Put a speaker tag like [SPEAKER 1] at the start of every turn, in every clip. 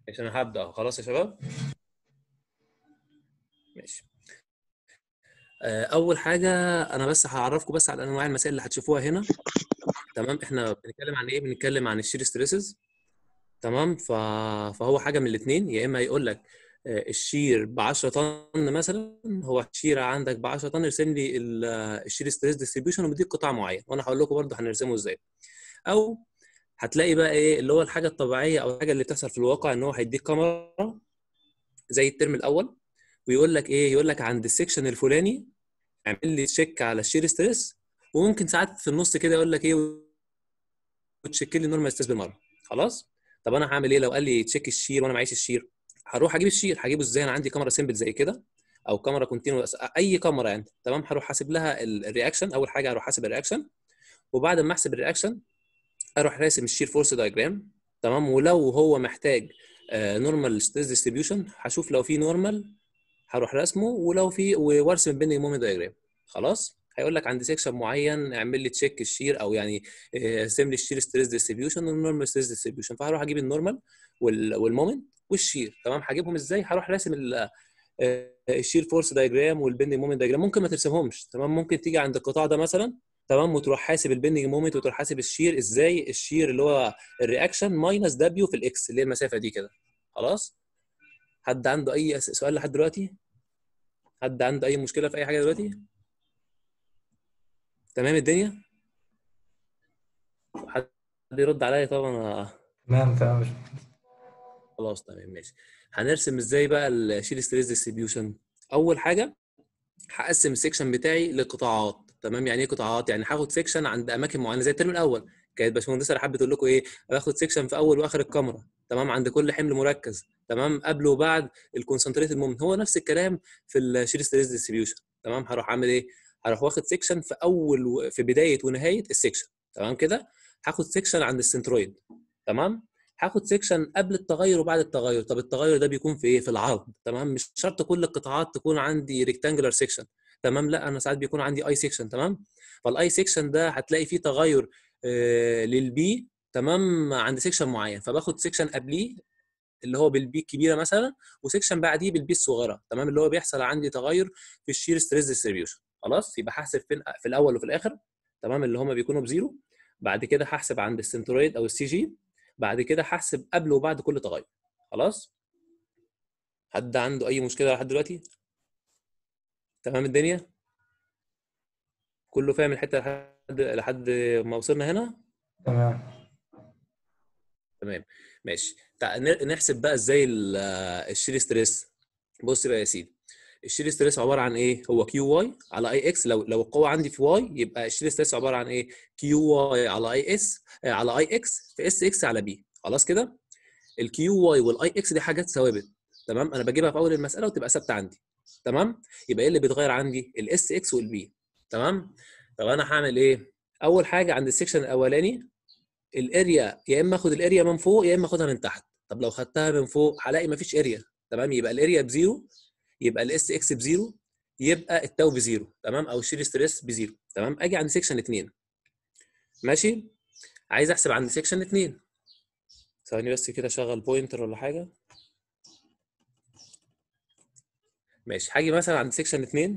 [SPEAKER 1] ماشي انا هبدا أهو. خلاص يا شباب ماشي آه، اول حاجه انا بس هعرفكم بس على انواع المسائل اللي هتشوفوها هنا تمام احنا بنتكلم عن ايه بنتكلم عن الشير ستريسز تمام ف... فهو حاجه من الاثنين يا اما يقول لك آه، الشير ب 10 طن مثلا هو الشير عندك ب 10 طن ارسم لي ال- آه، الشير ستريس ديستريبيوشن ومديك قطاع معين وانا هقول لكم برضه هنرسمه ازاي او هتلاقي بقى ايه اللي هو الحاجه الطبيعيه او الحاجه اللي بتحصل في الواقع ان هو هيديك كاميرا زي الترم الاول ويقول لك ايه يقول لك عند السكشن الفلاني اعمل لي تشيك على الشير ستريس وممكن ساعات في النص كده يقول لك ايه وتشيك لي نورمال ستريس بالمره خلاص طب انا هعمل ايه لو قال لي تشيك الشير وانا معيش الشير هروح اجيب الشير هجيبه ازاي انا عندي كاميرا سيمبل زي كده او كاميرا كونتينوس اي كاميرا يعني تمام هروح حاسب لها ال- الرياكشن اول حاجه هروح حاسب الرياكشن وبعد ما احسب الرياكشن اروح راسم الشير فورس دايجرام تمام ولو هو محتاج نورمال ستريس ديستريبيوشن هشوف لو في نورمال هروح راسمه ولو في وارسم البندنج مومنت دايجرام خلاص هيقول لك عند سيكشن معين اعمل لي تشيك الشير او يعني آه، ارسم لي الشير ستريس ديستريبيوشن والنورمال ستريس ديستريبيوشن فهروح اجيب النورمال وال- والمومنت والشير تمام هجيبهم ازاي هروح راسم ال- آه، الشير فورس دايجرام والبندنج مومنت دايجرام ممكن ما ترسمهمش تمام ممكن تيجي عند القطاع ده مثلا تمام وتروح حاسب البندنج مومنت وتروح حاسب الشير ازاي الشير اللي هو الرياكشن ماينس دبليو في الاكس اللي هي المسافه دي كده خلاص حد عنده اي أس- سؤال لحد دلوقتي حد عنده اي مشكله في اي حاجه دلوقتي تمام الدنيا حد يرد عليا طبعا
[SPEAKER 2] تمام تمام مش
[SPEAKER 1] خلاص تمام ماشي هنرسم ازاي بقى الشيل ستريس ديستريبيوشن اول حاجه هقسم السكشن بتاعي لقطاعات تمام يعني ايه قطاعات يعني هاخد سكشن عند اماكن معينه زي الترم الاول كانت باشمهندسه حابه تقول لكم ايه باخد سكشن في اول واخر الكاميرا تمام عند كل حمل مركز تمام قبل وبعد الكونسنتريت مومنت هو نفس الكلام في الشيل ستريس ديستريبيوشن تمام هروح اعمل ايه هروح واخد سكشن في اول و... في بدايه ونهايه السكشن تمام كده هاخد سكشن عند السنترويد تمام هاخد سيكشن قبل التغير وبعد التغير طب التغير ده بيكون في ايه في العرض تمام مش شرط كل القطاعات تكون عندي ريكتانجولار سيكشن تمام لا انا ساعات بيكون عندي اي سيكشن تمام فالاي سيكشن ده هتلاقي فيه تغير آه للبي تمام عند سيكشن معين فباخد سيكشن قبليه اللي هو بالبي الكبيره مثلا وسيكشن بعديه بالبي الصغيره تمام اللي هو بيحصل عندي تغير في الشير ستريس ديستريبيوشن خلاص يبقى هحسب فين في الاول وفي الاخر تمام اللي هما بيكونوا بزيرو بعد كده هحسب عند السنترويد او السي جي بعد كده هحسب قبل وبعد كل تغير خلاص حد عنده اي مشكله لحد دلوقتي تمام الدنيا كله فاهم الحته لحد لحد ما وصلنا هنا
[SPEAKER 2] تمام
[SPEAKER 1] تمام ماشي تع- ن- نحسب بقى ازاي ال- الشير ستريس بص بقى يا سيدي الشير ستريس عباره عن ايه هو كيو واي على اي اكس لو لو القوه عندي في واي يبقى الشير ستريس عباره عن ايه كيو واي على اي اس على اي اكس في اس اكس على بي خلاص كده الكيو واي والاي اكس دي حاجات ثوابت تمام انا بجيبها في اول المساله وتبقى ثابته عندي تمام يبقى ايه اللي بيتغير عندي الاس اكس والبي تمام طب انا هعمل ايه اول حاجه عند السكشن الاولاني الاريا يا اما اخد الاريا من فوق يا اما اخدها من تحت طب لو خدتها من فوق هلاقي مفيش اريا تمام يبقى الاريا بزيرو يبقى الاس اكس بزيرو يبقى التاو بزيرو تمام او الشير ستريس بزيرو تمام اجي عند سيكشن 2 ماشي عايز احسب عند سيكشن 2 ثواني بس كده اشغل بوينتر ولا حاجه ماشي هاجي مثلا عند سيكشن 2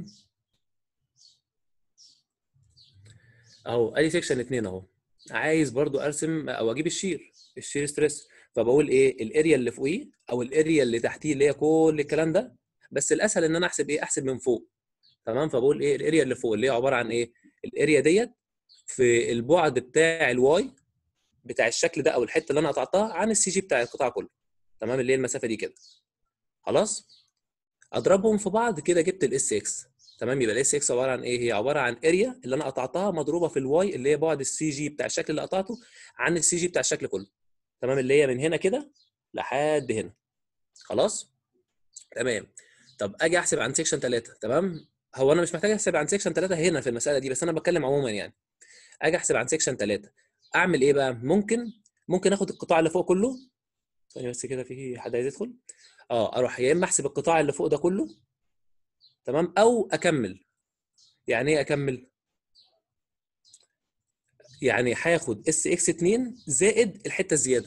[SPEAKER 1] اهو ادي سيكشن 2 اهو عايز برضو ارسم او اجيب الشير الشير ستريس فبقول ايه الاريا اللي فوقيه او الاريا اللي تحتيه اللي هي كل الكلام ده بس الاسهل ان انا احسب ايه احسب من فوق تمام فبقول ايه الاريا اللي فوق اللي هي عباره عن ايه الاريا ديت في البعد بتاع الواي بتاع الشكل ده او الحته اللي انا قطعتها عن السي جي بتاع القطعه كله تمام اللي هي المسافه دي كده خلاص اضربهم في بعض كده جبت الاس اكس تمام يبقى الاس اكس عباره عن ايه هي عباره عن اريا اللي انا قطعتها مضروبه في الواي اللي هي بعد السي جي بتاع الشكل اللي قطعته عن السي جي بتاع الشكل كله تمام اللي هي من هنا كده لحد هنا خلاص تمام طب اجي احسب عن سيكشن 3 تمام هو انا مش محتاج احسب عن سيكشن 3 هنا في المساله دي بس انا بتكلم عموما يعني اجي احسب عن سيكشن 3 اعمل ايه بقى ممكن ممكن اخد القطاع اللي فوق كله ثانيه بس كده في حد عايز يدخل اه اروح يا اما احسب القطاع اللي فوق ده كله تمام او اكمل يعني ايه اكمل يعني هاخد اس اكس 2 زائد الحته الزياده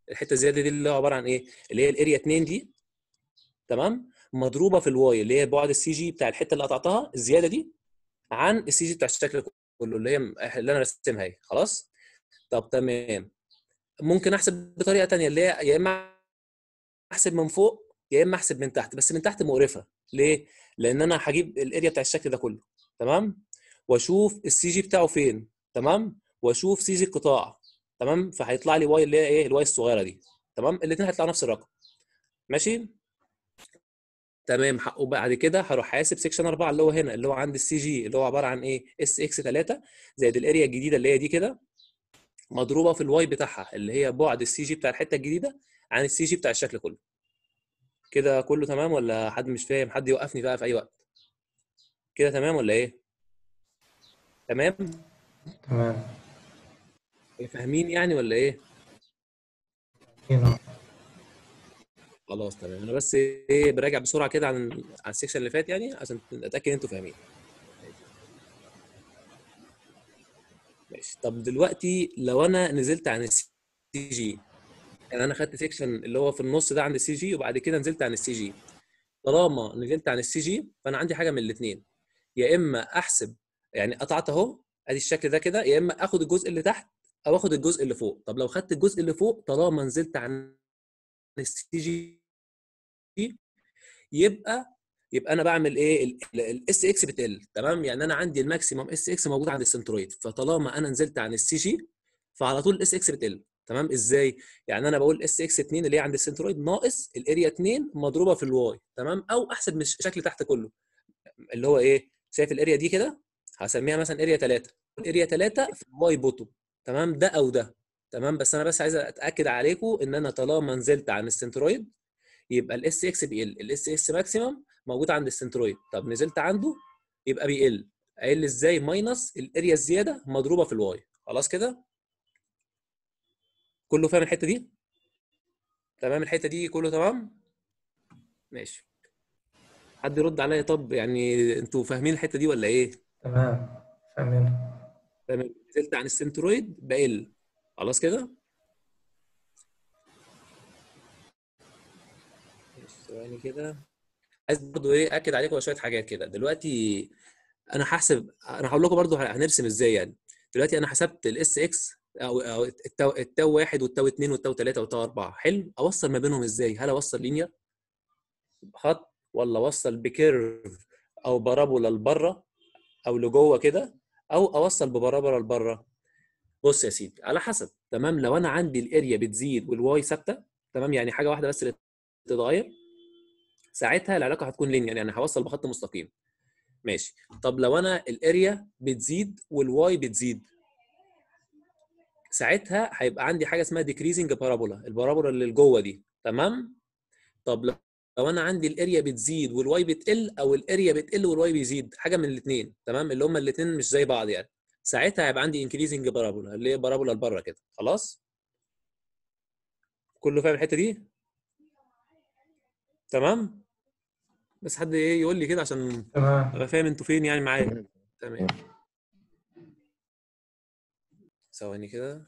[SPEAKER 1] الحته الزياده دي اللي هو عباره عن ايه اللي هي الاريا 2 دي تمام مضروبه في الواي اللي هي بعد السي جي بتاع الحته اللي قطعتها الزياده دي عن السي جي بتاع الشكل كله اللي هي اللي انا رسمها اهي خلاص طب تمام ممكن احسب بطريقه تانية اللي هي يا اما احسب من فوق يا اما احسب من تحت بس من تحت مقرفه ليه لان انا هجيب الاريا بتاع الشكل ده كله تمام واشوف السي جي بتاعه فين تمام واشوف سي جي القطاع تمام فهيطلع لي واي اللي هي ايه الواي الصغيره دي تمام الاثنين هيطلعوا نفس الرقم ماشي تمام ح- وبعد كده هروح حاسب سيكشن 4 اللي هو هنا اللي هو عند السي جي اللي هو عباره عن ايه اس اكس 3 زائد الاريا الجديده اللي هي دي كده مضروبه في الواي بتاعها اللي هي بعد السي جي بتاع الحته الجديده عن السي جي بتاع الشكل كله كده كله تمام ولا حد مش فاهم حد يوقفني بقى في اي وقت كده تمام ولا ايه تمام
[SPEAKER 2] تمام
[SPEAKER 1] فاهمين يعني ولا ايه
[SPEAKER 2] هنا
[SPEAKER 1] خلاص تمام انا بس ايه براجع بسرعه كده عن عن السيكشن اللي فات يعني عشان اتاكد انتوا فاهمين ماشي طب دلوقتي لو انا نزلت عن السي جي يعني انا خدت سيكشن اللي هو في النص ده عند السي جي وبعد كده نزلت عن السي جي طالما نزلت عن السي جي فانا عندي حاجه من الاثنين يا اما احسب يعني قطعت اهو ادي الشكل ده كده يا اما اخد الجزء اللي تحت او اخد الجزء اللي فوق طب لو خدت الجزء اللي فوق طالما نزلت عن السي جي يبقى يبقى انا بعمل ايه الاس اكس بتقل تمام يعني انا عندي الماكسيمم اس اكس موجود عند السنترويد فطالما انا نزلت عن السي جي فعلى طول الاس اكس بتقل تمام ازاي يعني انا بقول اس اكس 2 اللي هي عند السنترويد ناقص الاريا 2 مضروبه في الواي تمام او احسب من الشكل تحت كله اللي هو ايه شايف الاريا دي كده هسميها مثلا اريا 3 الاريا 3 في الواي بوتوم تمام ده او ده تمام بس انا بس عايز اتاكد عليكم ان انا طالما نزلت عن السنترويد يبقى الاس اكس بيقل الاس اكس ماكسيمم موجود عند السنترويد طب نزلت عنده يبقى بيقل قايل لي ازاي ماينس الاريا الزياده مضروبه في الواي خلاص كده كله فاهم الحته دي تمام الحته دي كله تمام ماشي حد يرد عليا طب يعني انتوا فاهمين الحته دي ولا ايه
[SPEAKER 2] تمام فاهمين
[SPEAKER 1] تمام نزلت عن السنترويد بقل خلاص كده ماشي، ثواني كده عايز برضو ايه اكد عليكم على شويه حاجات كده دلوقتي انا هحسب انا هقول لكم برضو هنرسم ازاي يعني دلوقتي انا حسبت الاس اكس او او التو, التو واحد والتو اتنين والتو تلاته والتو اربعه حلو اوصل ما بينهم ازاي هل اوصل لينير خط ولا اوصل بكيرف او بارابولا لبره او لجوه كده او اوصل ببارابولا لبره بص يا سيدي على حسب تمام لو انا عندي الاريا بتزيد والواي ثابته تمام يعني حاجه واحده بس اللي تتغير ساعتها العلاقه هتكون لينير يعني هوصل بخط مستقيم ماشي طب لو انا الاريا بتزيد والواي بتزيد ساعتها هيبقى عندي حاجه اسمها ديكريزنج بارابولا البارابولا اللي جوه دي تمام طب لو لو انا عندي الاريا بتزيد والواي بتقل او الاريا بتقل والواي بيزيد حاجه من الاثنين تمام اللي هما الاثنين مش زي بعض يعني ساعتها هيبقى عندي انكريزنج بارابولا اللي هي بارابولا لبره كده خلاص كله فاهم الحته دي تمام بس حد ايه يقول لي كده عشان
[SPEAKER 2] تمام
[SPEAKER 1] ابقى فاهم انتوا فين يعني معايا تمام ثواني كده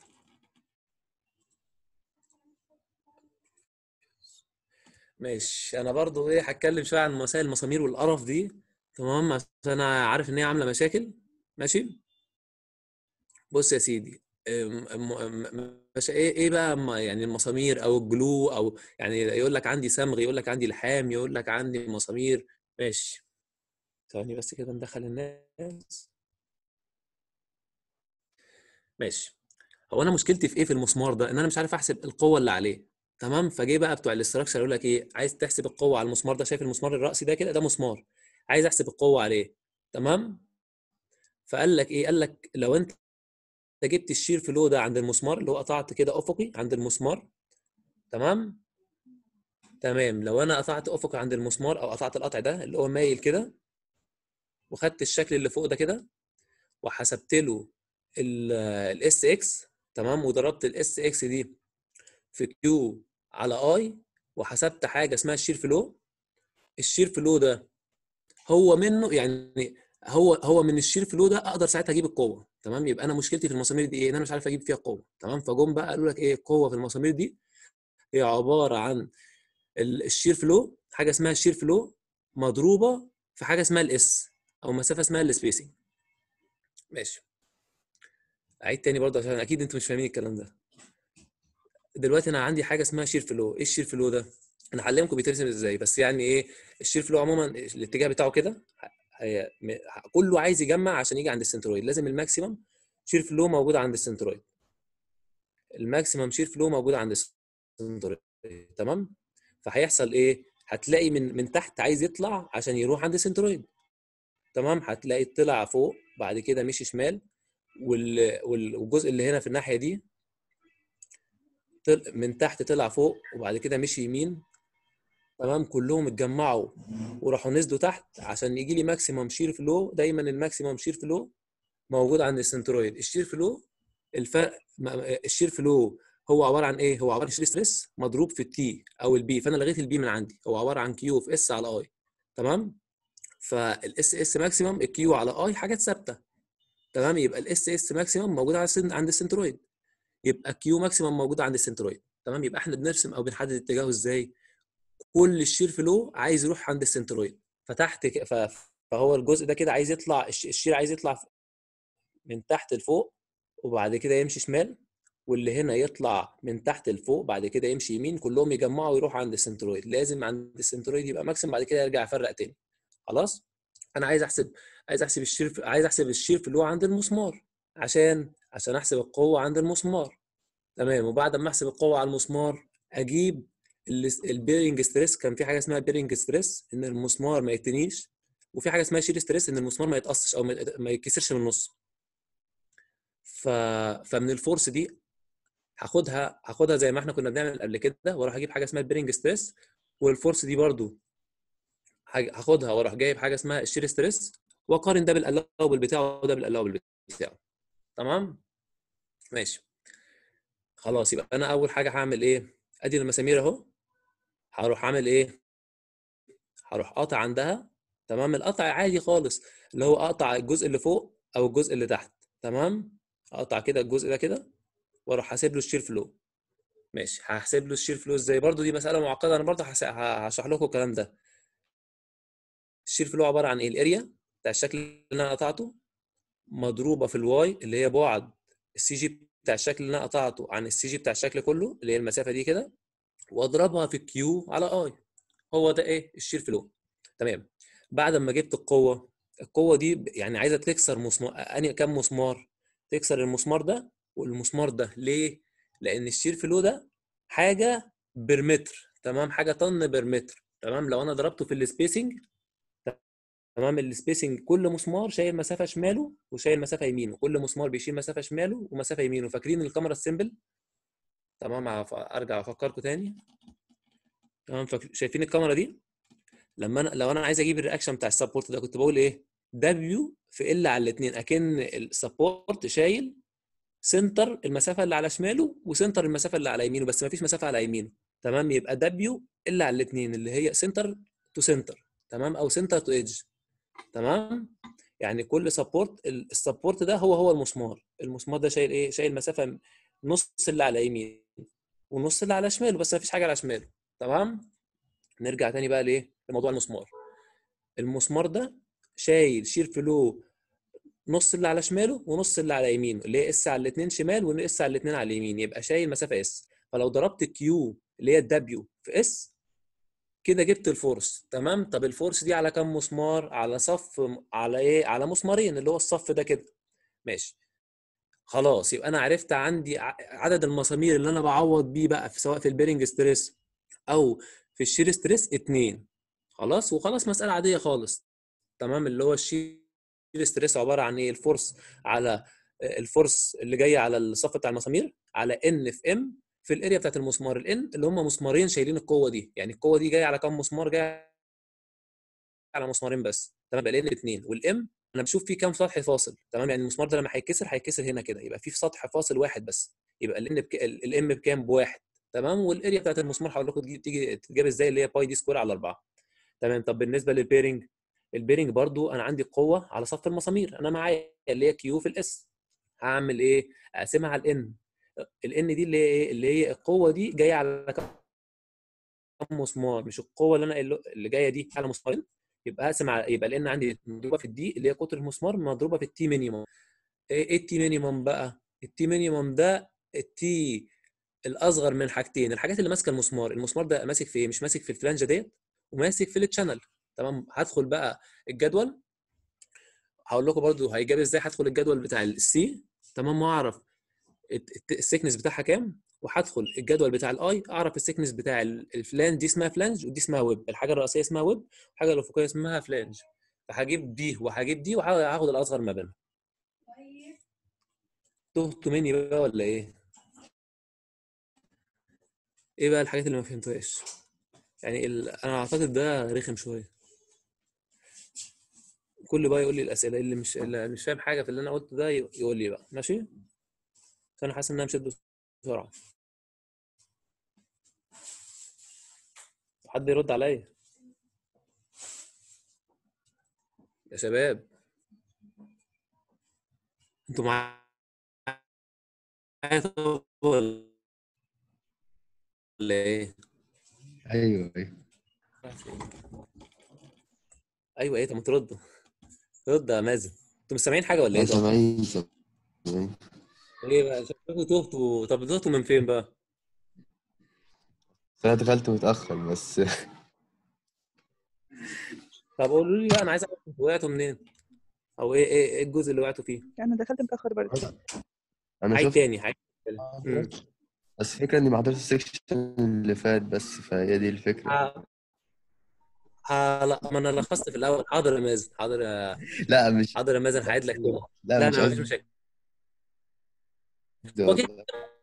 [SPEAKER 1] ماشي انا برضو ايه هتكلم شويه عن مسائل المسامير والقرف دي تمام عشان انا عارف ان هي عامله مشاكل ماشي بص يا سيدي أم- أم- أم- مش ايه ايه بقى م- يعني المسامير او الجلو او يعني يقول لك عندي صمغ يقول لك عندي لحام يقول لك عندي مسامير ماشي ثواني بس كده ندخل الناس ماشي هو انا مشكلتي في ايه في المسمار ده ان انا مش عارف احسب القوه اللي عليه تمام فجه بقى بتوع الاستراكشر يقول لك ايه عايز تحسب القوه على المسمار ده شايف المسمار الرأسي ده كده ده مسمار عايز احسب القوه عليه تمام فقال لك ايه قال لك لو انت جبت الشير فلو ده عند المسمار اللي هو قطعت كده افقي عند المسمار تمام تمام لو انا قطعت افقي عند المسمار او قطعت القطع ده اللي هو مايل كده وخدت الشكل اللي فوق ده كده وحسبت له الاس اكس تمام وضربت الاس اكس دي في كيو على اي وحسبت حاجه اسمها الشير فلو الشير فلو ده هو منه يعني هو هو من الشير فلو ده اقدر ساعتها اجيب القوه تمام يبقى انا مشكلتي في المسامير دي ايه ان انا مش عارف اجيب فيها قوه تمام فجم بقى قالوا لك ايه القوه في المسامير دي هي عباره عن ال- الشير فلو حاجه اسمها الشير فلو مضروبه في حاجه اسمها الاس او مسافه اسمها السبيسنج ماشي اعيد تاني برضه عشان اكيد انتوا مش فاهمين الكلام ده دلوقتي انا عندي حاجه اسمها شير فلو ايه الشير فلو ده انا هعلمكم بيترسم ازاي بس يعني ايه الشير فلو عموما الاتجاه بتاعه كده هي م- كله عايز يجمع عشان يجي عند السنترويد لازم الماكسيمم شير فلو موجود عند السنترويد الماكسيمم شير فلو موجود عند السنترويد تمام فهيحصل ايه هتلاقي من من تحت عايز يطلع عشان يروح عند السنترويد تمام هتلاقي طلع فوق بعد كده مشي شمال وال... وال- والجزء اللي هنا في الناحيه دي طل... من تحت طلع فوق وبعد كده مشي يمين تمام كلهم اتجمعوا وراحوا نزلوا تحت عشان يجي لي ماكسيمم شير فلو دايما الماكسيمم شير فلو موجود عند السنترويد الشير فلو الفرق م- الشير فلو هو عباره عن ايه هو عباره عن شير ستريس مضروب في التي او البي فانا لغيت البي من عندي هو عباره عن كيو في اس على اي تمام فالاس اس ماكسيمم الكيو على اي حاجات ثابته تمام يبقى الاس اس ماكسيمم موجود على السن... عند السنترويد يبقى كيو ماكسيمم موجود عند السنترويد تمام يبقى احنا بنرسم او بنحدد اتجاهه ازاي كل الشير فلو عايز يروح عند السنترويد فتحت ك... ف... فهو الجزء ده كده عايز يطلع الش- الشير عايز يطلع من تحت لفوق وبعد كده يمشي شمال واللي هنا يطلع من تحت لفوق بعد كده يمشي يمين كلهم يجمعوا ويروحوا عند السنترويد لازم عند السنترويد يبقى ماكسيم بعد كده يرجع يفرق تاني خلاص انا عايز احسب عايز احسب الشير عايز احسب الشير فلو عند المسمار عشان عشان احسب القوه عند المسمار تمام وبعد ما احسب القوه على المسمار اجيب ال- البيرنج ستريس كان في حاجه اسمها بيرنج ستريس ان المسمار ما يتنيش وفي حاجه اسمها شير ستريس ان المسمار ما يتقصش او ما يت- ما يتكسرش من النص ف... فمن الفورس دي هاخدها هاخدها زي ما احنا كنا بنعمل قبل كده واروح اجيب حاجه اسمها البيرنج ستريس والفورس دي برضو هاج- هاخدها واروح جايب حاجه اسمها الشير ستريس واقارن ده بالالاوبل بتاعه وده بالالاوبل بتاعه تمام ماشي خلاص يبقى انا اول حاجه هعمل ايه ادي المسامير اهو هروح اعمل ايه هروح قاطع عندها تمام القطع عادي خالص اللي هو اقطع الجزء اللي فوق او الجزء اللي تحت تمام اقطع كده الجزء ده كده واروح حاسب له الشير فلو ماشي هحسب له الشير فلو ازاي برضو دي مساله معقده انا برضو هس- ه- هشرح لكم الكلام ده الشير فلو عباره عن ايه الاريا بتاع الشكل اللي انا قطعته مضروبه في الواي اللي هي بعد السي جي بتاع الشكل اللي انا قطعته عن السي جي بتاع الشكل كله اللي هي المسافه دي كده واضربها في كيو على اي هو ده ايه الشير فلو تمام بعد ما جبت القوه القوه دي ب- يعني عايزه تكسر مسمار انهي كام مسمار تكسر المسمار ده والمسمار ده ليه لان الشير فلو ده حاجه برمتر تمام حاجه طن برمتر تمام لو انا ضربته في السبيسنج تمام السبيسنج كل مسمار شايل مسافه شماله وشايل مسافه يمينه كل مسمار بيشيل مسافه شماله ومسافه يمينه فاكرين الكاميرا السيمبل تمام هف- ارجع افكركم تاني تمام فاك- شايفين الكاميرا دي لما انا لو انا عايز اجيب الرياكشن بتاع السبورت ده كنت بقول ايه دبليو في ال على الاثنين اكن السبورت شايل سنتر المسافه اللي على شماله وسنتر المسافه اللي على يمينه بس ما فيش مسافه على يمينه تمام يبقى دبليو ال على الاثنين اللي هي سنتر تو سنتر تمام او سنتر تو ايدج تمام يعني كل سبورت السبورت ده هو هو المسمار المسمار ده شايل ايه شايل مسافه نص اللي على يمين ونص اللي على شماله بس ما فيش حاجه على شماله تمام نرجع تاني بقى لايه لموضوع المسمار المسمار ده شايل شير فلو نص اللي على شماله ونص اللي على يمينه اللي هي اس على الاثنين شمال واس على الاثنين على اليمين يبقى شايل مسافه اس فلو ضربت كيو اللي هي الدبليو في اس كده جبت الفورس تمام طب الفورس دي على كام مسمار على صف على ايه على مسمارين اللي هو الصف ده كده ماشي خلاص يبقى انا عرفت عندي ع- عدد المسامير اللي انا بعوض بيه بقى في سواء في البيرنج ستريس او في الشير ستريس اتنين خلاص وخلاص مسألة عادية خالص تمام اللي هو الشير ستريس عبارة عن ايه الفورس على الفورس اللي جاية على الصف بتاع المسامير على ان في ام في الاريا بتاعت المسمار الان اللي هم مسمارين شايلين القوة دي يعني القوة دي جاية على كام مسمار جاية على مسمارين بس تمام يبقى الان اتنين والام انا بشوف فيه كام سطح فاصل تمام يعني المسمار ده لما هيتكسر هيتكسر هنا كده يبقى في سطح فاصل واحد بس يبقى الان بك... الام بكام بواحد تمام والاريا بتاعت المسمار هقول لكم تيجي تيجي تتجاب ازاي اللي هي باي دي سكوير على 4 تمام طب بالنسبه للبيرنج البيرنج برضو انا عندي قوه على صف المسامير انا معايا اللي هي كيو في الاس هعمل ايه اقسمها على الان الان دي اللي هي ايه اللي هي القوه دي جايه على كم مسمار مش القوه اللي انا قايل له- اللي جايه دي على مسمارين يبقى اقسم على يبقى لان عندي مضروبه في الدي اللي هي قطر المسمار مضروبه في التي مينيموم ايه إيه التي مينيموم بقى التي مينيموم ده التي الاصغر من حاجتين الحاجات اللي ماسكه المسمار المسمار ده ماسك في ايه مش ماسك في الفلانجه ديت وماسك في التشانل تمام هدخل بقى الجدول هقول لكم برضو هيجاب ازاي هدخل الجدول بتاع السي تمام واعرف الت- الت- السيكنس بتاعها كام وهدخل الجدول بتاع الاي اعرف السيكنس بتاع ال- الفلانج دي اسمها فلانج ودي اسمها ويب الحاجه الرئيسيه اسمها ويب والحاجه الافقيه اسمها فلانج فهجيب دي وهجيب دي وهاخد الاصغر ما بينهم تهتوا مني بقى ولا ايه ايه بقى الحاجات اللي ما فهمتهاش يعني ال... انا اعتقد ده رخم شويه كل بقى يقول لي الاسئله اللي مش اللي مش فاهم حاجه في اللي انا قلته ده ي- يقول لي بقى ماشي بس انا حاسس ان انا مشيت بسرعه حد يرد عليا يا شباب انتوا معايا طب ولا ايه
[SPEAKER 3] ايوه ايوه
[SPEAKER 1] ايوه ايه طب ما تردوا رد يا مازن انتوا مش سامعين حاجه ولا ايه
[SPEAKER 3] لا
[SPEAKER 1] طب
[SPEAKER 3] سامعين سامعين
[SPEAKER 1] ايه بقى شكلكم تهتوا طب تهتوا من فين بقى
[SPEAKER 3] بس انا دخلت متأخر بس
[SPEAKER 1] طب قولوا لي بقى انا عايز اعرف انتوا وقعتوا منين او ايه ايه إيه الجزء اللي وقعتوا فيه
[SPEAKER 4] انا دخلت متاخر برضه
[SPEAKER 3] انا
[SPEAKER 1] عيد
[SPEAKER 3] شفت
[SPEAKER 1] تاني عيد مم.
[SPEAKER 3] بس الفكرة اني ما حضرتش السكشن اللي فات بس فهي دي الفكرة
[SPEAKER 1] ه- ه- لا ما انا لخصت في الاول حاضر يا مازن حاضر يا
[SPEAKER 3] لا مش
[SPEAKER 1] حاضر يا مازن هعيد لك تاني
[SPEAKER 3] لا
[SPEAKER 1] لا
[SPEAKER 3] مش
[SPEAKER 1] لا مفيش
[SPEAKER 3] قصدي
[SPEAKER 1] مشاكل
[SPEAKER 3] والله.
[SPEAKER 1] اوكي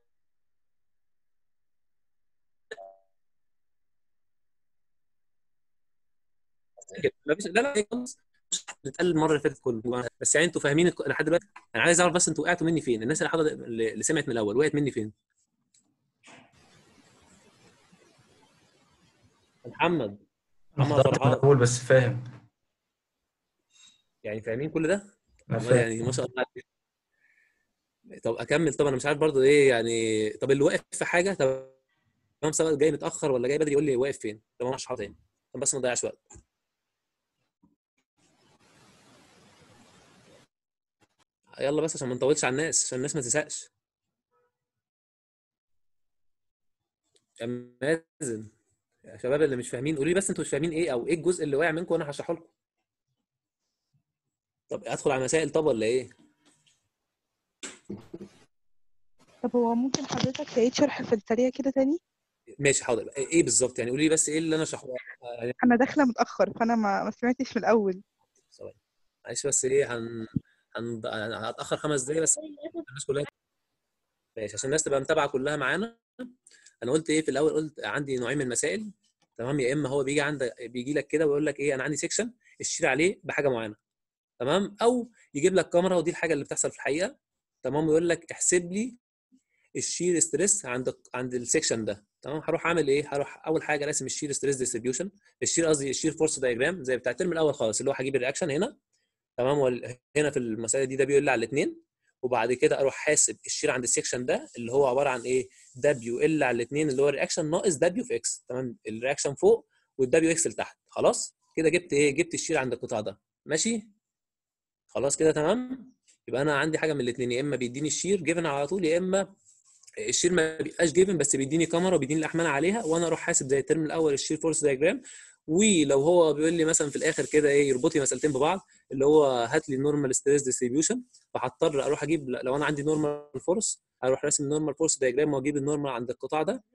[SPEAKER 1] مفيش لا لا خالص اتقال المره اللي فاتت كله بس يعني انتوا فاهمين الك- لحد دلوقتي انا عايز اعرف بس انتوا وقعتوا مني فين الناس اللي حضرت اللي سمعت من الاول وقعت مني فين محمد
[SPEAKER 2] أنا
[SPEAKER 1] محمد
[SPEAKER 2] حضرت من
[SPEAKER 1] فرحان
[SPEAKER 2] الأول بس فاهم
[SPEAKER 1] يعني فاهمين كل ده
[SPEAKER 2] أنا
[SPEAKER 1] والله
[SPEAKER 2] فاهم
[SPEAKER 1] يعني ما شاء الله عليك. طب اكمل طب انا مش عارف برضو ايه يعني طب اللي واقف في حاجه طب تمام سواء جاي متاخر ولا جاي بدري يقول لي واقف فين طب انا هشرحها تاني عشان بس ما نضيعش وقت يلا بس عشان ما نطولش على الناس عشان الناس ما تزهقش يا مازن يا شباب اللي مش فاهمين قولوا لي بس انتوا مش فاهمين ايه او ايه الجزء اللي واقع منكم وانا هشرحه لكم طب ادخل على مسائل طب ولا ايه
[SPEAKER 4] طب هو ممكن حضرتك تعيد شرح في السريع كده تاني
[SPEAKER 1] ماشي حاضر ايه بالظبط يعني قولي لي بس ايه اللي انا اشرحه يعني
[SPEAKER 4] انا داخله متاخر فانا ما, ما سمعتش من الاول
[SPEAKER 1] ثواني معلش بس ايه هن هن هتاخر خمس دقايق بس الناس كلها ماشي عشان الناس تبقى متابعه كلها معانا انا قلت ايه في الاول قلت عندي نوعين من المسائل تمام يا اما هو بيجي عندك بيجي لك كده ويقول لك ايه انا عندي سيكشن اشتري عليه بحاجه معينه تمام او يجيب لك كاميرا ودي الحاجه اللي بتحصل في الحقيقه تمام ويقول لك احسب لي الشير ستريس عند عند السيكشن ده تمام هروح اعمل ايه هروح اول حاجه راسم الشير ستريس ديستريبيوشن الشير قصدي الشير فورس دايجرام زي بتاع الترم الاول خالص اللي هو هجيب الرياكشن هنا تمام وال- هنا في المساله دي ده بيقول لي على الاثنين وبعد كده اروح حاسب الشير عند السيكشن ده اللي هو عباره عن ايه دبليو ال على الاثنين اللي هو الرياكشن ناقص دبليو في اكس تمام الرياكشن فوق والدبليو اكس لتحت خلاص كده جبت ايه جبت الشير عند القطاع ده ماشي خلاص كده تمام يبقى انا عندي حاجه من الاثنين يا اما بيديني الشير جيفن على طول يا اما الشير ما بيبقاش جيفن بس بيديني كاميرا وبيديني الاحمال عليها وانا اروح حاسب زي الترم الاول الشير فورس دايجرام ولو هو بيقول لي مثلا في الاخر كده ايه يربط لي مسالتين ببعض اللي هو هات لي النورمال ستريس ديستريبيوشن فهضطر اروح اجيب لو انا عندي نورمال فورس اروح راسم النورمال فورس دايجرام واجيب النورمال عند القطاع ده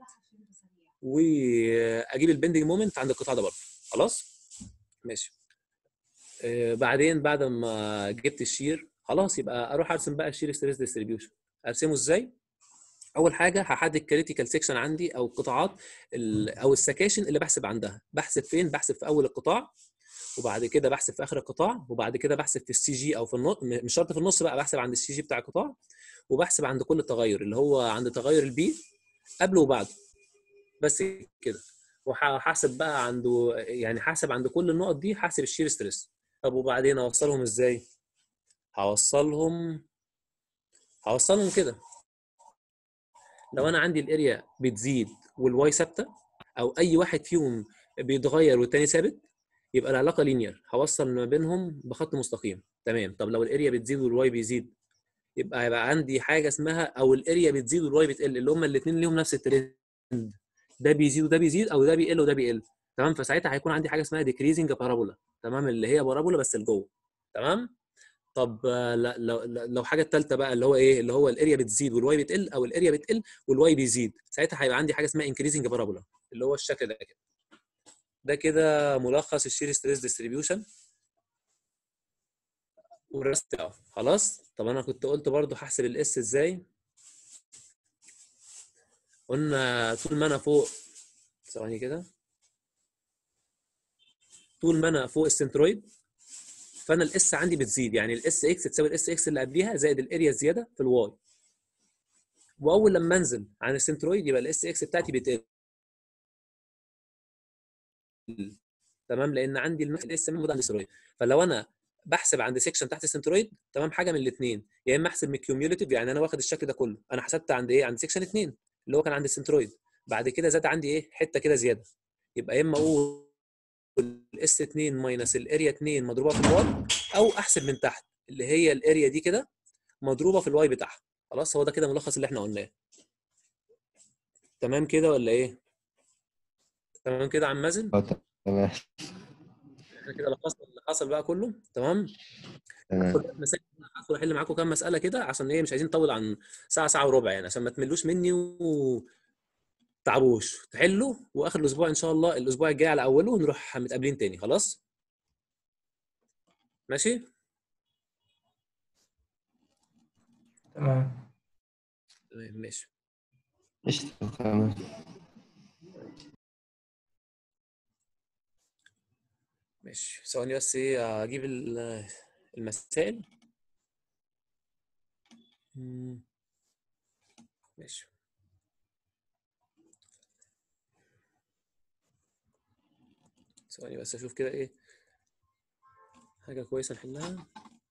[SPEAKER 1] واجيب البندنج مومنت عند القطاع ده برضه خلاص ماشي آه، بعدين بعد ما جبت الشير خلاص يبقى اروح ارسم بقى الشير ستريس ديستريبيوشن ارسمه ازاي اول حاجه هحدد كريتيكال سيكشن عندي او القطاعات ال- او السكاشن اللي بحسب عندها بحسب فين بحسب في اول القطاع وبعد كده بحسب في اخر القطاع وبعد كده بحسب في السي جي او في النص مش شرط في النص بقى بحسب عند السي جي بتاع القطاع وبحسب عند كل تغير اللي هو عند تغير البي قبله وبعده بس كده وهحسب بقى عنده يعني حاسب عند كل النقط دي حاسب الشير ستريس طب وبعدين اوصلهم ازاي هوصلهم هوصلهم كده لو انا عندي الاريا بتزيد والواي ثابته او اي واحد فيهم بيتغير والتاني ثابت يبقى العلاقه لينير هوصل ما بينهم بخط مستقيم تمام طب لو الاريا بتزيد والواي بيزيد يبقى هيبقى عندي حاجه اسمها او الاريا بتزيد والواي بتقل اللي هم الاثنين ليهم نفس الترند ده بيزيد وده بيزيد او ده بيقل وده بيقل تمام فساعتها هيكون عندي حاجه اسمها ديكريزنج بارابولا تمام اللي هي بارابولا بس لجوه تمام طب آه، لا- لو لو لو حاجه الثالثه بقى اللي هو ايه اللي هو الاريا بتزيد والواي بتقل او الاريا بتقل والواي بيزيد ساعتها هيبقى عندي حاجه اسمها انكريزنج بارابولا اللي هو الشكل ده كده ده كده ملخص الشير ستريس ديستريبيوشن والرسم بتاعه خلاص طب انا كنت قلت برضو هحسب الاس ازاي قلنا طول ما انا فوق ثواني كده طول ما انا فوق السنترويد فانا الاس عندي بتزيد يعني الاس اكس تساوي الاس اكس اللي قبليها زائد الاريا الزياده في الواي واول لما انزل عن السنترويد يبقى الاس اكس بتاعتي بتقل تمام لان عندي الاس موجود عند السنترويد فلو انا بحسب عند سيكشن تحت السنترويد تمام حاجه من الاثنين يا اما احسب من الكيوميوليتيف يعني انا واخد الشكل ده كله انا حسبت عند ايه عند سيكشن 2 اللي هو كان عند السنترويد بعد كده زاد عندي ايه حته كده زياده يبقى يا اما اقول الاس 2 ماينس الاريا 2 مضروبه في الواي او احسب من تحت اللي هي الاريا دي كده مضروبه في الواي بتاعها خلاص هو ده كده ملخص اللي احنا قلناه تمام كده ولا ايه تمام كده يا عم مازن
[SPEAKER 3] اه تمام
[SPEAKER 1] احنا كده لخصنا اللي حصل بقى كله تمام
[SPEAKER 3] تمام
[SPEAKER 1] هاخد مسائل هدخل احل معاكم كام مساله كده عشان ايه مش عايزين نطول عن ساعه ساعه وربع يعني عشان ما تملوش مني و تعبوش تحلوا واخر الاسبوع ان شاء الله الاسبوع الجاي على اوله نروح متقابلين تاني خلاص ماشي
[SPEAKER 2] تمام
[SPEAKER 1] تمام ماشي
[SPEAKER 3] قشطة تمام
[SPEAKER 1] ماشي ثواني بس ايه اجيب ال- المسائل مم. ماشي ثواني بس اشوف كده ايه حاجة كويسة نحلها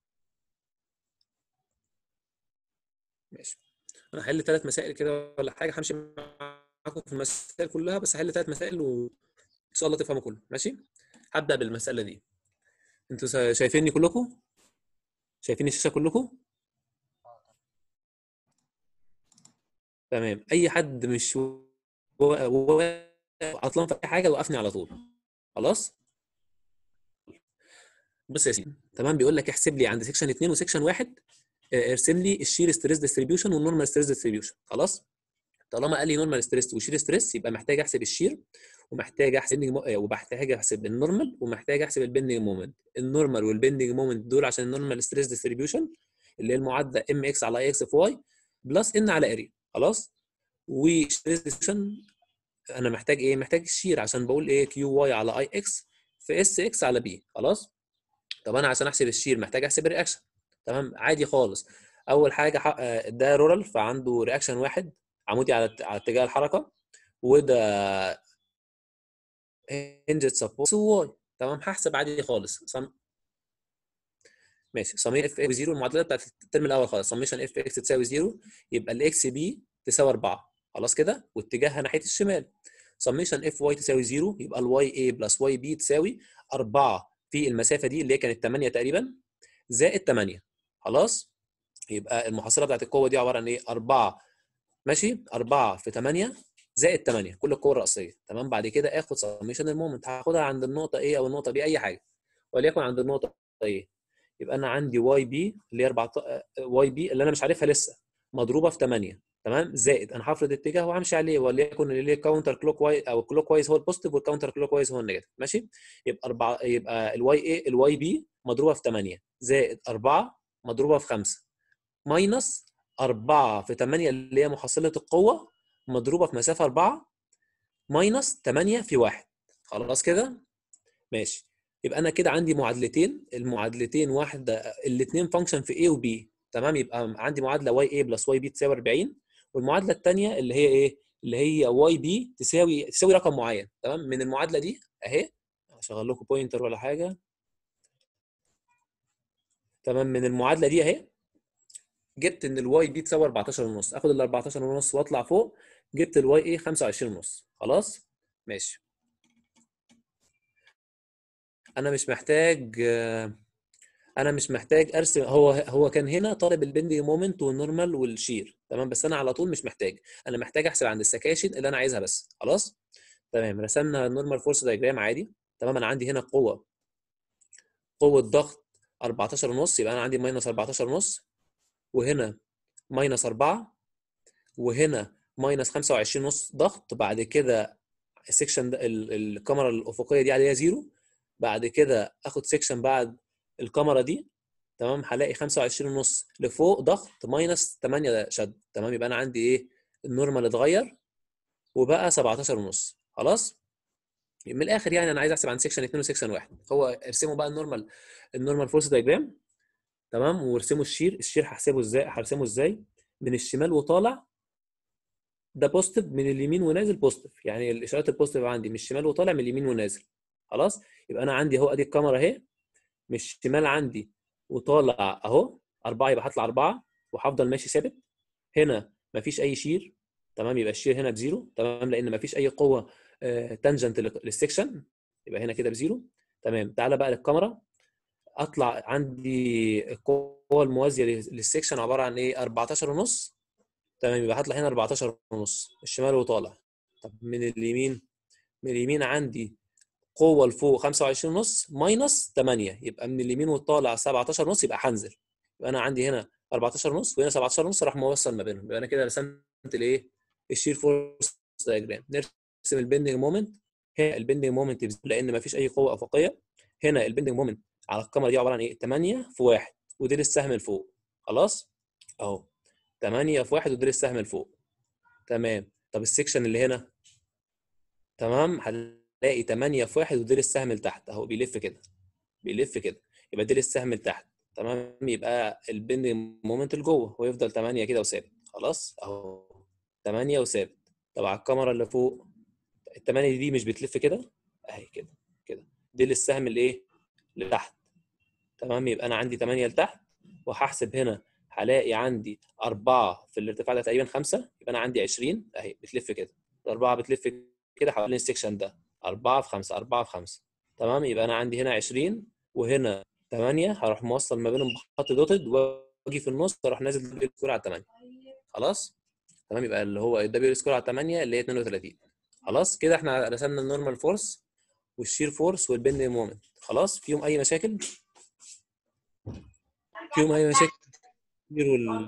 [SPEAKER 1] ماشي انا هحل ثلاث مسائل كده ولا حاجة همشي معاكم في المسائل كلها بس هحل ثلاث مسائل وان شاء الله تفهموا كله ماشي هبدأ بالمسألة دي انتوا شا- شايفيني كلكم شايفين الشاشة كلكم تمام اي حد مش و- و- عطلان في اي حاجه وقفني على طول خلاص بص يا سيدي تمام بيقول لك احسب لي عند سيكشن 2 وسيكشن 1 آه، ارسم لي الشير ستريس ديستريبيوشن والنورمال ستريس ديستريبيوشن خلاص طالما قال لي نورمال ستريس وشير ستريس يبقى محتاج احسب الشير ومحتاج احسب ومحتاج احسب النورمال ومحتاج احسب البندنج مومنت النورمال والبندنج مومنت دول عشان النورمال ستريس ديستريبيوشن اللي هي المعادله ام اكس على اي اكس في واي بلس ان على اريا خلاص وستريس ديستريبيوشن انا محتاج ايه محتاج الشير عشان بقول ايه كيو واي على اي اكس في اس اكس على بي خلاص طب انا عشان احسب الشير محتاج احسب الرياكشن تمام عادي خالص اول حاجه ح- آه، ده رورال فعنده رياكشن واحد عمودي على على اتجاه الحركه وده هنجد سبورت واي تمام هحسب عادي خالص صم... ماشي سمين اف اكس زيرو المعادله بتاعت الترم الاول خالص سميشن اف اكس تساوي زيرو يبقى الاكس بي تساوي 4 خلاص كده واتجاهها ناحيه الشمال سميشن اف واي تساوي زيرو يبقى الواي اي بلس واي بي تساوي 4 في المسافه دي اللي هي كانت 8 تقريبا زائد 8 خلاص يبقى المحصله بتاعت القوه دي عباره عن ايه 4 ماشي 4 في 8 زائد 8 كل القوه الرئيسيه تمام بعد كده اخد سميشن المومنت هاخدها عند النقطه A او النقطه B اي حاجه وليكن عند النقطه A يبقى انا عندي واي بي اللي هي 14 واي بي اللي انا مش عارفها لسه مضروبه في 8 تمام زائد انا هفرض اتجاه وهمشي عليه وليكن اللي هي كاونتر كلوك وايز او كلوك وايز هو البوزيتيف والكاونتر كلوك وايز هو النيجاتيف ماشي يبقى 4 يبقى الواي اي الواي بي مضروبه في 8 زائد 4 مضروبه في 5 ماينس 4 في 8 اللي هي محصله القوه مضروبه في مسافه 4 ماينس 8 في 1 خلاص كده ماشي يبقى انا كده عندي معادلتين المعادلتين واحده الاثنين فانكشن في A و B تمام يبقى عندي معادله واي اي بلس واي بي تساوي 40 والمعادله الثانيه اللي هي ايه اللي هي واي بي تساوي تساوي رقم معين تمام من المعادله دي اهي هشغل لكم بوينتر ولا حاجه تمام من المعادله دي اهي جبت ان الواي بي تساوي 14 ونص اخد ال 14 ونص واطلع فوق جبت الواي ايه 25 ونص خلاص ماشي انا مش محتاج آه، انا مش محتاج ارسم هو هو كان هنا طالب البندنج مومنت والنورمال والشير تمام بس انا على طول مش محتاج انا محتاج احسب عند السكاشن اللي انا عايزها بس خلاص تمام رسمنا النورمال فورس دايجرام عادي تمام انا عندي هنا قوه قوه ضغط 14 ونص يبقى انا عندي ماينس 14 ونص وهنا ماينس 4 وهنا ماينس 25 ونص ضغط بعد كده السكشن ده ال- الكاميرا الافقيه دي عليها زيرو بعد كده اخد سكشن بعد الكاميرا دي تمام هلاقي 25 ونص لفوق ضغط ماينس 8 شد تمام يبقى انا عندي ايه النورمال اتغير وبقى 17 ونص خلاص من الاخر يعني انا عايز احسب عن سكشن 2 وسكشن 1 هو ارسموا بقى النورمال النورمال فورس دايجرام تمام وارسموا الشير الشير هحسبه ازاي هرسمه ازاي من الشمال وطالع ده بوزيتيف من اليمين ونازل بوزيتيف يعني الاشارات البوزيتيف عندي من الشمال وطالع من اليمين ونازل خلاص يبقى انا عندي اهو ادي الكاميرا اهي من الشمال عندي وطالع اهو أربعة يبقى هطلع أربعة وهفضل ماشي ثابت هنا مفيش أي شير تمام يبقى الشير هنا بزيرو تمام لأن مفيش أي قوة تانجنت للسكشن يبقى هنا كده بزيرو تمام تعالى بقى للكاميرا اطلع عندي القوه الموازيه للسكشن عباره عن ايه 14 ونص تمام يبقى هطلع هنا 14 ونص الشمال وطالع طب من اليمين من اليمين عندي قوه لفوق 25 ونص ماينس 8 يبقى من اليمين والطالع 17 ونص يبقى هنزل يبقى انا عندي هنا 14 ونص وهنا 17 ونص راح موصل ما بينهم يبقى انا كده رسمت الايه الشير فورس دايجرام نرسم البندنج مومنت هنا البندنج مومنت لان ما فيش اي قوه افقيه هنا البندنج مومنت على الكاميرا دي عباره عن ايه 8 في 1 وديل السهم لفوق خلاص اهو 8 في 1 وديل السهم لفوق تمام طب السكشن اللي هنا تمام هنلاقي 8 في 1 وديل السهم لتحت اهو بيلف كده بيلف كده يبقى ديل السهم لتحت تمام يبقى البندنج مومنت لجوه ويفضل 8 كده وثابت خلاص اهو 8 وثابت طب على الكاميرا اللي فوق ال 8 دي مش بتلف كده اهي كده كده ديل السهم الايه لتحت تمام يبقى انا عندي 8 لتحت وهحسب هنا هلاقي عندي 4 في الارتفاع ده تقريبا 5 يبقى انا عندي 20 اهي بتلف كده الاربعه بتلف كده حوالين السكشن ده 4 في 5 4 في 5 تمام يبقى انا عندي هنا 20 وهنا 8 هروح موصل ما بينهم بخط دوتد واجي في النص اروح نازل دبليو سكور على 8 خلاص تمام يبقى اللي هو الدبليو سكور على 8 اللي هي 32 خلاص كده احنا رسمنا النورمال فورس والشير فورس والبند مومنت خلاص فيهم اي مشاكل فيهم اي مشاكل الشير وال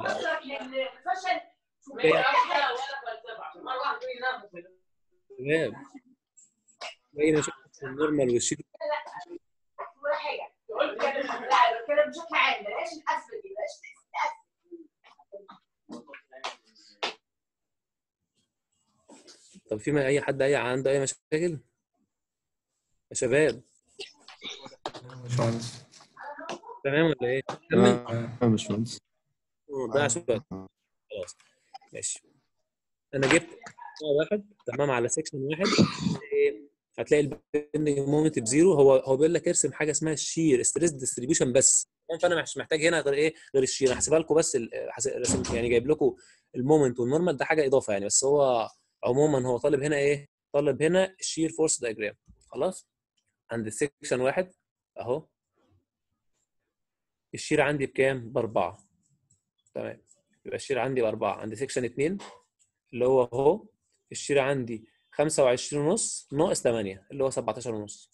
[SPEAKER 1] تمام اي مشاكل في النورمال والشير
[SPEAKER 5] بشكل عام بلاش الاسفل دي بلاش
[SPEAKER 1] طب في ما- اي حد اي عنده اي مشاكل يا شباب
[SPEAKER 2] باشمهندس
[SPEAKER 1] تمام ولا ايه؟ كمل
[SPEAKER 3] تمام يا باشمهندس
[SPEAKER 1] ضيع شويه خلاص ماشي انا جبت نوع واحد تمام على سيكشن واحد إيه، هتلاقي البندنج مومنت بزيرو هو هو بيقول لك ارسم حاجه اسمها الشير ستريس ديستريبيوشن بس تمام؟ فانا مش محتاج هنا غير ايه غير الشير أنا هحسبها لكم بس ال- حس- رسم- يعني جايب لكم المومنت والنورمال ده حاجه اضافه يعني بس هو عموما هو طالب هنا ايه طالب هنا الشير فورس دايجرام خلاص عند سيكشن واحد اهو الشير عندي بكام؟ باربعه تمام يبقى الشير عندي باربعه عند سيكشن اتنين اللي هو اهو الشير عندي 25 ونص ناقص 8 اللي هو 17 ونص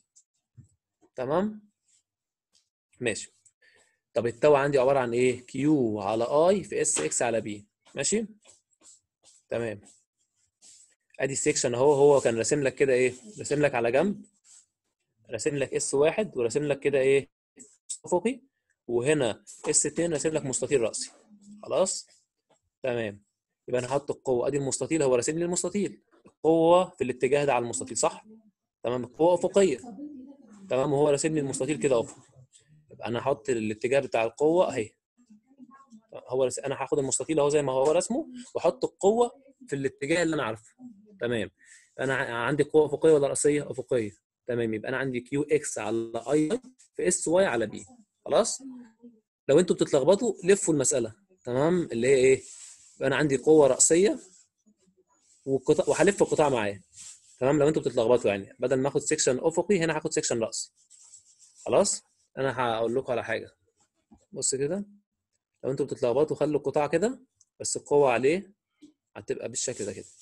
[SPEAKER 1] تمام ماشي طب التو عندي عباره عن ايه كيو على اي في اس اكس على بي ماشي تمام ادي السيكشن اهو هو كان راسم لك كده ايه راسم لك على جنب راسم لك اس واحد وراسم لك كده ايه افقي وهنا اس 2 راسم لك مستطيل راسي خلاص تمام يبقى انا هحط القوه ادي المستطيل هو راسم لي المستطيل القوه في الاتجاه ده على المستطيل صح تمام القوه افقيه تمام وهو راسم لي المستطيل كده افق يبقى انا هحط الاتجاه بتاع القوه اهي هو رس... انا هاخد المستطيل اهو زي ما هو رسمه واحط القوه في الاتجاه اللي انا عارفه تمام انا ع- عندي قوه افقيه ولا راسيه افقيه تمام يبقى انا عندي كيو اكس على اي في اس واي على بي خلاص لو انتوا بتتلخبطوا لفوا المساله تمام اللي هي ايه يبقى انا عندي قوه راسيه والقطاع وهلف القطاع معايا تمام لو انتوا بتتلخبطوا يعني بدل ما اخد سيكشن افقي هنا هاخد سيكشن راسي خلاص انا هقول لكم على حاجه بص كده لو انتوا بتتلخبطوا خلوا القطاع كده بس القوه عليه هتبقى بالشكل ده كده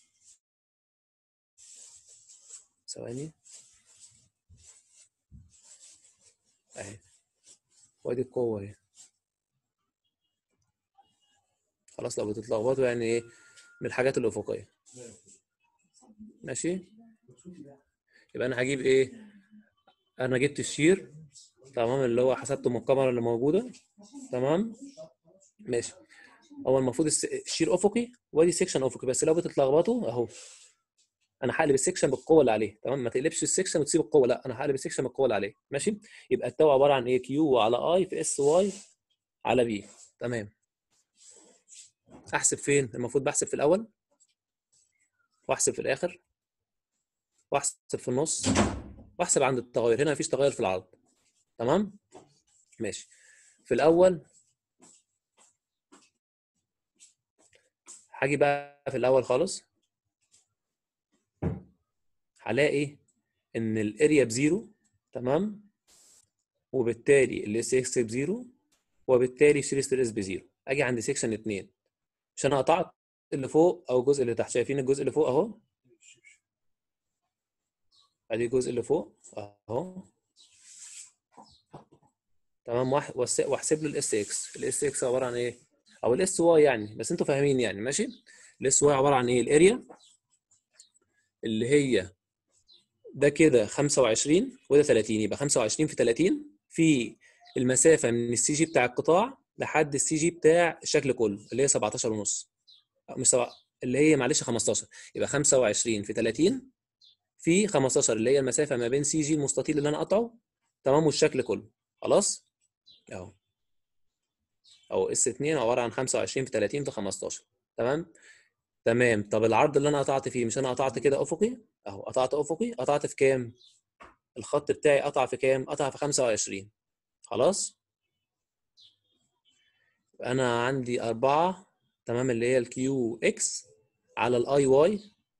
[SPEAKER 1] ثواني اهي وادي القوه اهي خلاص لو بتتلخبطوا يعني ايه من الحاجات الافقيه ماشي يبقى انا هجيب ايه انا جبت الشير تمام اللي هو حسبته من الكاميرا اللي موجوده تمام ماشي هو المفروض الس- الشير افقي وادي سيكشن افقي بس لو بتتلخبطوا اهو انا هقلب السيكشن بالقوه اللي عليه تمام ما تقلبش السيكشن وتسيب القوه لا انا هقلب السيكشن بالقوه اللي عليه ماشي يبقى التو عباره عن ايه كيو على اي في اس واي على بي تمام احسب فين المفروض بحسب في الاول واحسب في الاخر واحسب في النص واحسب عند التغير هنا مفيش تغير في العرض تمام ماشي في الاول هاجي بقى في الاول خالص هلاقي ان الاريا بزيرو تمام وبالتالي الاس اكس بزيرو وبالتالي شير ستريس بزيرو اجي عند سيكشن 2 مش انا قطعت اللي فوق او الجزء اللي تحت شايفين الجزء اللي فوق اهو ادي الجزء اللي فوق اهو تمام واحد وس- واحسب له الاس اكس الاس اكس عباره عن ايه او الاس واي يعني بس انتوا فاهمين يعني ماشي الاس واي عباره عن ايه الاريا اللي هي ده كده 25 وده 30 يبقى 25 في 30 في المسافه من السي جي بتاع القطاع لحد السي جي بتاع الشكل كله اللي هي 17 ونص أو مش سبعة اللي هي معلش 15 يبقى 25 في 30 في 15 اللي هي المسافه ما بين سي جي المستطيل اللي انا قاطعه تمام والشكل كله خلاص اهو اهو اس 2 عباره عن 25 في 30 في 15 تمام تمام طب العرض اللي انا قطعت فيه مش انا قطعت كده افقي اهو قطعت افقي قطعت في كام الخط بتاعي قطع في كام قطع في 25 خلاص يبقى انا عندي أربعة تمام اللي هي الكيو اكس على الاي واي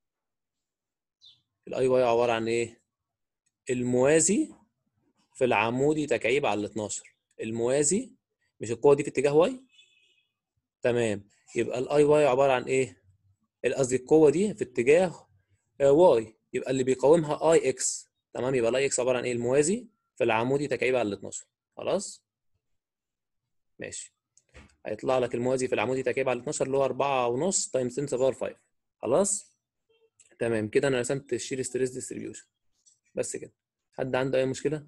[SPEAKER 1] الاي واي عباره عن ايه الموازي في العمودي تكعيب على ال 12 الموازي مش القوه دي في اتجاه واي تمام يبقى الاي واي عباره عن ايه قصدي القوه دي في اتجاه واي يبقى اللي بيقاومها اي اكس تمام يبقى الاي اكس عباره عن ايه الموازي في العمودي تكعيب على ال 12 خلاص ماشي هيطلع لك الموازي في العمودي تكعيب على 12 اللي هو 4 ونص تايمز 10 باور 5 خلاص تمام كده انا رسمت الشير ستريس ديستريبيوشن بس كده حد عنده اي مشكله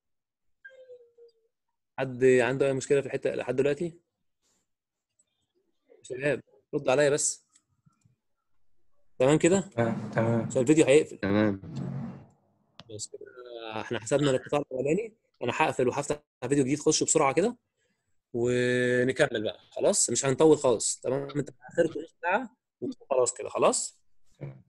[SPEAKER 1] حد عنده اي مشكله في الحته لحد دلوقتي شباب رد عليا بس تمام كده
[SPEAKER 2] تمام تمام
[SPEAKER 1] عشان الفيديو هيقفل
[SPEAKER 3] تمام
[SPEAKER 1] بس كده احنا حسبنا القطاع الاولاني انا هقفل وهفتح فيديو جديد خش بسرعه كده ونكمل بقى خلاص مش هنطول خالص تمام انت اخرت نص ساعه وخلاص كده خلاص
[SPEAKER 2] تمام